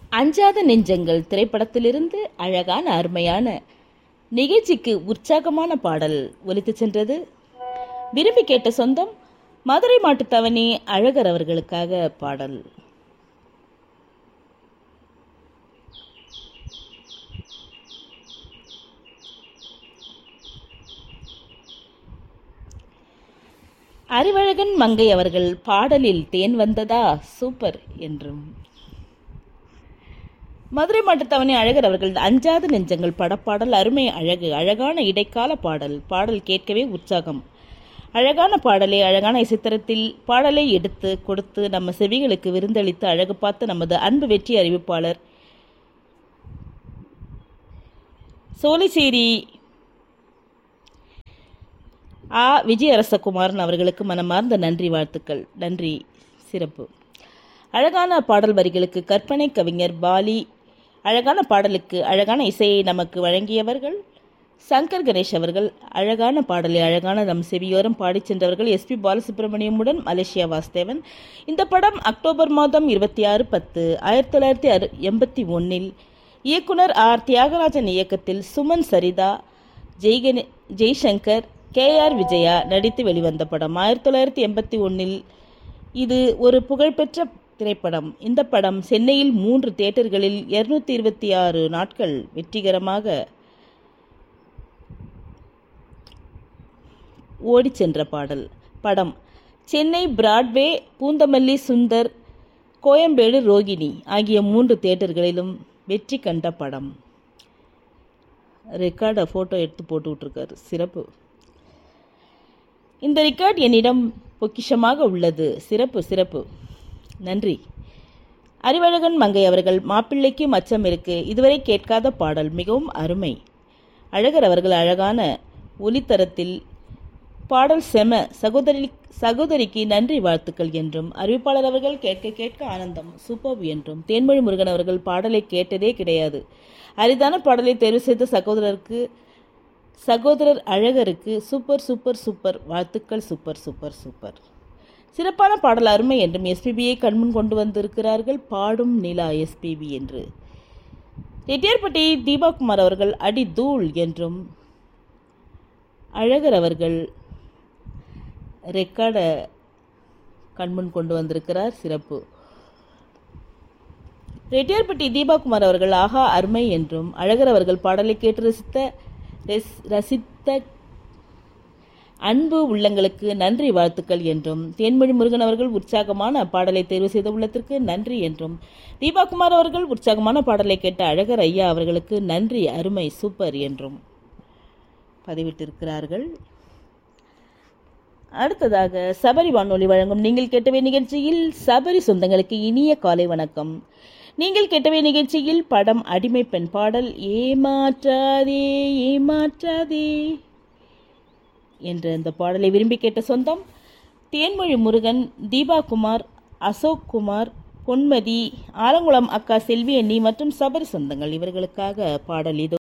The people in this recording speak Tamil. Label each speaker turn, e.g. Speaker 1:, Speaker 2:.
Speaker 1: அஞ்சாத நெஞ்சங்கள் திரைப்படத்திலிருந்து அழகான அருமையான நிகழ்ச்சிக்கு உற்சாகமான பாடல் ஒலித்துச் சென்றது விரும்பி கேட்ட சொந்தம் மதுரை மாட்டுத்தவணி அழகர் அவர்களுக்காக பாடல் அறிவழகன் மங்கை அவர்கள் பாடலில் தேன் வந்ததா சூப்பர் என்றும் மதுரை மாட்டுத்தவணை அழகர் அவர்கள் அஞ்சாத நெஞ்சங்கள் படப்பாடல் அருமை அழகு அழகான இடைக்கால பாடல் பாடல் கேட்கவே உற்சாகம் அழகான பாடலை அழகான இசைத்தரத்தில் பாடலை எடுத்து கொடுத்து நம்ம செவிகளுக்கு விருந்தளித்து அழகு பார்த்து நமது அன்பு வெற்றி அறிவிப்பாளர் சோலைசேரி ஆ விஜய் அரசகுமாரன் அவர்களுக்கு மனமார்ந்த நன்றி வாழ்த்துக்கள் நன்றி சிறப்பு அழகான பாடல் வரிகளுக்கு கற்பனை கவிஞர் பாலி அழகான பாடலுக்கு அழகான இசையை நமக்கு வழங்கியவர்கள் சங்கர் கணேஷ் அவர்கள் அழகான பாடலை அழகான நம் செவியோரம் பாடிச் சென்றவர்கள் எஸ்பி பாலசுப்ரமணியமுடன் மலேசியா வாஸ்தேவன் இந்த படம் அக்டோபர் மாதம் இருபத்தி ஆறு பத்து ஆயிரத்தி தொள்ளாயிரத்தி அறு எண்பத்தி ஒன்றில் இயக்குனர் ஆர் தியாகராஜன் இயக்கத்தில் சுமன் சரிதா ஜெய்கணே ஜெய்சங்கர் கே ஆர் விஜயா நடித்து வெளிவந்த படம் ஆயிரத்தி தொள்ளாயிரத்தி எண்பத்தி ஒன்றில் இது ஒரு புகழ்பெற்ற திரைப்படம் இந்த படம் சென்னையில் மூன்று தியேட்டர்களில் இருநூத்தி இருபத்தி ஆறு நாட்கள் வெற்றிகரமாக ஓடிச் சென்ற பாடல் படம் சென்னை பிராட்வே பூந்தமல்லி சுந்தர் கோயம்பேடு ரோகிணி ஆகிய மூன்று தியேட்டர்களிலும் வெற்றி கண்ட படம் ரெக்கார்டை ஃபோட்டோ எடுத்து போட்டு விட்ருக்காரு சிறப்பு இந்த ரெக்கார்ட் என்னிடம் பொக்கிஷமாக உள்ளது சிறப்பு சிறப்பு நன்றி அறிவழகன் மங்கை அவர்கள் மாப்பிள்ளைக்கு மச்சம் இருக்கு இதுவரை கேட்காத பாடல் மிகவும் அருமை அழகர் அவர்கள் அழகான ஒலித்தரத்தில் பாடல் செம சகோதரி சகோதரிக்கு நன்றி வாழ்த்துக்கள் என்றும் அறிவிப்பாளர் அவர்கள் கேட்க கேட்க ஆனந்தம் சூப்பர் என்றும் தேன்மொழி முருகன் அவர்கள் பாடலை கேட்டதே கிடையாது அரிதான பாடலை தேர்வு செய்த சகோதரருக்கு சகோதரர் அழகருக்கு சூப்பர் சூப்பர் சூப்பர் வாழ்த்துக்கள் சூப்பர் சூப்பர் சூப்பர் சிறப்பான பாடல் அருமை என்றும் எஸ்பிபியை கண்முன் கொண்டு வந்திருக்கிறார்கள் பாடும் நிலா எஸ்பிபி என்று ரெட்டியார்பட்டி தீபாகுமார் அவர்கள் அடி தூள் என்றும் அழகர் அவர்கள் ரெக்கார்டை கண்முன் கொண்டு வந்திருக்கிறார் சிறப்பு ரெட்டியார்பட்டி தீபாகுமார் அவர்கள் ஆஹா அருமை என்றும் அழகர் அவர்கள் பாடலை கேட்டு ரசித்த ரெஸ்- ரசித்த அன்பு உள்ளங்களுக்கு நன்றி வாழ்த்துக்கள் என்றும் தேன்மொழி முருகன் அவர்கள் உற்சாகமான பாடலை தேர்வு செய்த உள்ளத்திற்கு நன்றி என்றும் தீபாகுமார் அவர்கள் உற்சாகமான பாடலை கேட்ட அழகர் ஐயா அவர்களுக்கு நன்றி அருமை சூப்பர் என்றும் பதிவிட்டிருக்கிறார்கள் அடுத்ததாக சபரி வானொலி வழங்கும் நீங்கள் கேட்டவை நிகழ்ச்சியில் சபரி சொந்தங்களுக்கு இனிய காலை வணக்கம் நீங்கள் கேட்டவை நிகழ்ச்சியில் படம் அடிமை பெண் பாடல் ஏமாற்றாதே ஏமாற்றாதே என்ற இந்த பாடலை விரும்பி கேட்ட சொந்தம் தேன்மொழி முருகன் தீபா குமார் அசோக் குமார் பொன்மதி ஆலங்குளம் அக்கா செல்வி அண்ணி மற்றும் சபரி சொந்தங்கள் இவர்களுக்காக பாடல் இதோ